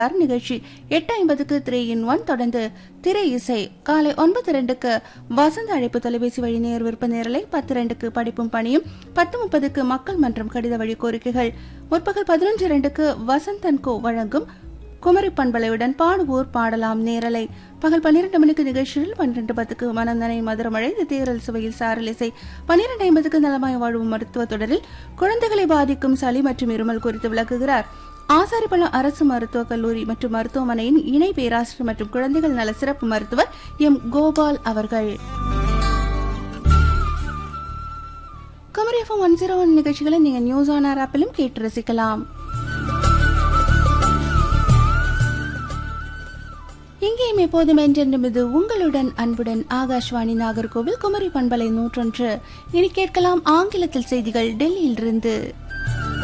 அர் நிகழ்ச்சி எட்டு ஐம்பதுக்கு த்ரீ இன் ஒன் தொடர்ந்து திரை இசை காலை ஒன்பது ரெண்டுக்கு வசந்த அழைப்பு தொலைபேசி வழி நேர் விருப்ப நேரலை பத்து ரெண்டுக்கு படிப்பும் பணியும் பத்து முப்பதுக்கு மக்கள் மன்றம் கடித வழி கோரிக்கைகள் முற்பகல் பதினொன்று இரண்டுக்கு வசந்தன் கோ வழங்கும் குமரி பண்பலையுடன் பாடுவோர் பாடலாம் நேரலை பகல் பன்னிரண்டு மணிக்கு நிகழ்ச்சியில் பன்னிரண்டு பத்துக்கு மனந்தனை மதுரமழை இது தேரல் சுவையில் சாரல் இசை பன்னிரண்டு ஐம்பதுக்கு நலமாய் வாழும் மருத்துவ தொடரில் குழந்தைகளை பாதிக்கும் சளி மற்றும் இருமல் குறித்து விளக்குகிறார் ஆசாரிப்பள்ளம் அரசு மருத்துவக் கல்லூரி மற்றும் மருத்துவமனையின் இணை பேராசிரியர் மற்றும் குழந்தைகள் நல சிறப்பு மருத்துவர் எம் கோபால் அவர்கள் Kumari FM one zero one நிகழ்ச்சிகளை நீங்க நியூஸ் ஆன் ஆர் ஆப்பிலும் கேட்டு ரசிக்கலாம் இங்கேயும் எப்போதும் என்றென்றும் இது உங்களுடன் அன்புடன் ஆகாஷ்வாணி நாகர்கோவில் குமரி பண்பலை நூற்றொன்று இனி கேட்கலாம் ஆங்கிலத்தில் செய்திகள் டெல்லியிலிருந்து